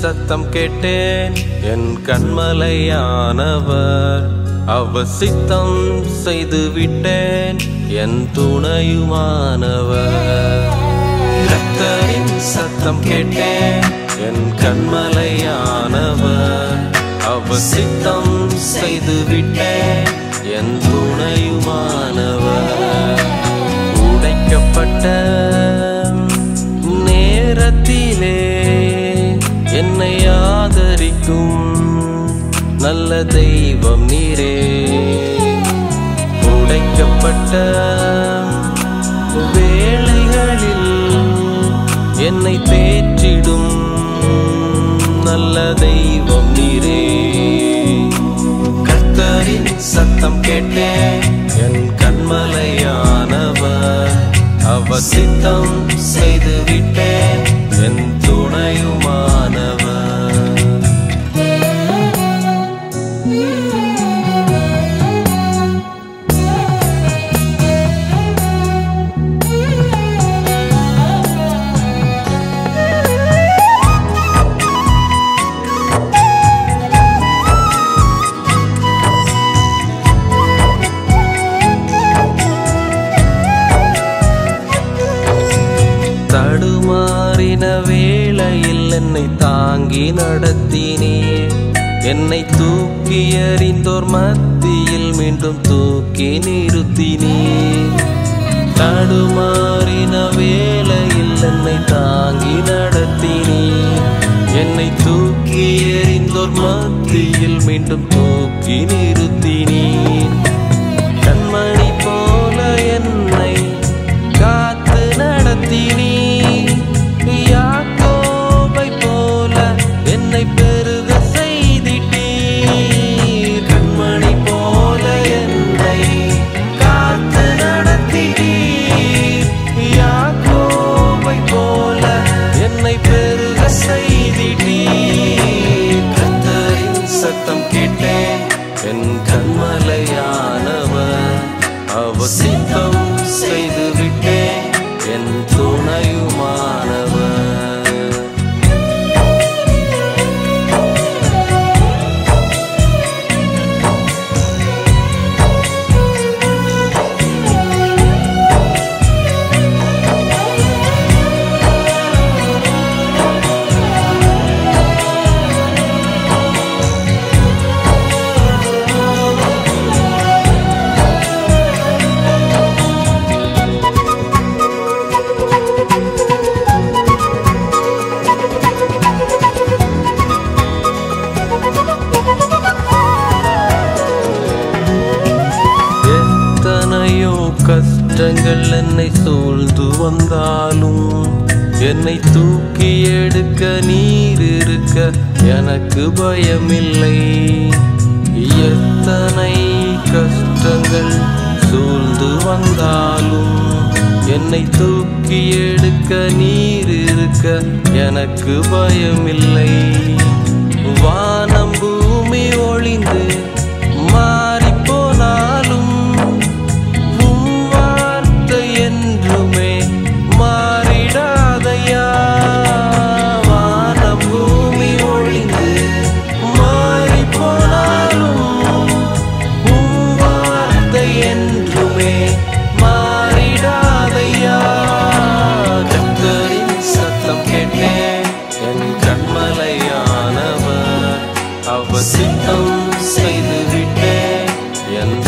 சத்தம் கேட்டேன் என் கண்மலையானவர் அவசித்தம் செய்து விட்டேன் என் துணையுமானவர் கர்த்தரின் சத்தம் கேட்டேன் என் கண்மலையானவர் அவசித்தம் செய்து விட்டேன் என் துணையுமானவர் உடைக்கப்பட்ட நேரத்திலே என்னை ஆதரிக்கும் நல்ல தெய்வம் நீரே உடைக்கப்பட்ட வேளைகளில் என்னை தேற்றிடும் நல்ல தெய்வம் நீரே கர்த்தரின் சத்தம் கேட்டேன் என் கண்மலையானவர் அவசித்தம் செய்து விட்டேன் என் துணையுமானவர் தடுமாறின வேளையில் என்னை தாங்கி நடத்தினீர் என்னை தூக்கி எறிந்தோர் மத்தியில் மீண்டும் தூக்கி நிறுத்தினீர் தடுமாறின வேளையில் என்னை தாங்கி நடத்தினீர் என்னை தூக்கி எறிந்தோர் மத்தியில் மீண்டும் தூக்கி நிறுத்தினீர் கண்மணி போல என்னை காத்து நடத்தினீ யாக்கோபை போல என்னை பெருக செய்திட்டீர் கண்மணி போல என்னை காத்து நடத்தினீர் யாக்கோபை போல என்னை பெருக செய்திட்டீர் கர்த்தரின் சத்தம் கேட்டேன் என் கண்மலையானவர் அவசித்தம் செய்து விட்டேன் என் துணையுமானவர் எத்தனையோ கஷ்டங்கள் என்னை சூழ்ந்து வந்தாலும் என்னை தூக்கி எடுக்க நீர் இருக்க எனக்கு பயமில்லை எத்தனை கஷ்டங்கள் சூழ்ந்து வந்தாலும் என்னை தூக்கி எடுக்க நீர் இருக்க எனக்கு பயமில்லை வானம் பூமி ஒளிந்து மாறி போனாலும் உம் வார்த்தை என்றுமே மாறிடாதையா வானம் பூமி ஒளிந்து மாறி போனாலும் உம் வார்த்தை என்றுமே மாறிடாதையா கர்த்தரின் சத்தம் கேட்டேன் என் கண்மலையானவர் அவசித்தம் செய்து விட்டேன் என்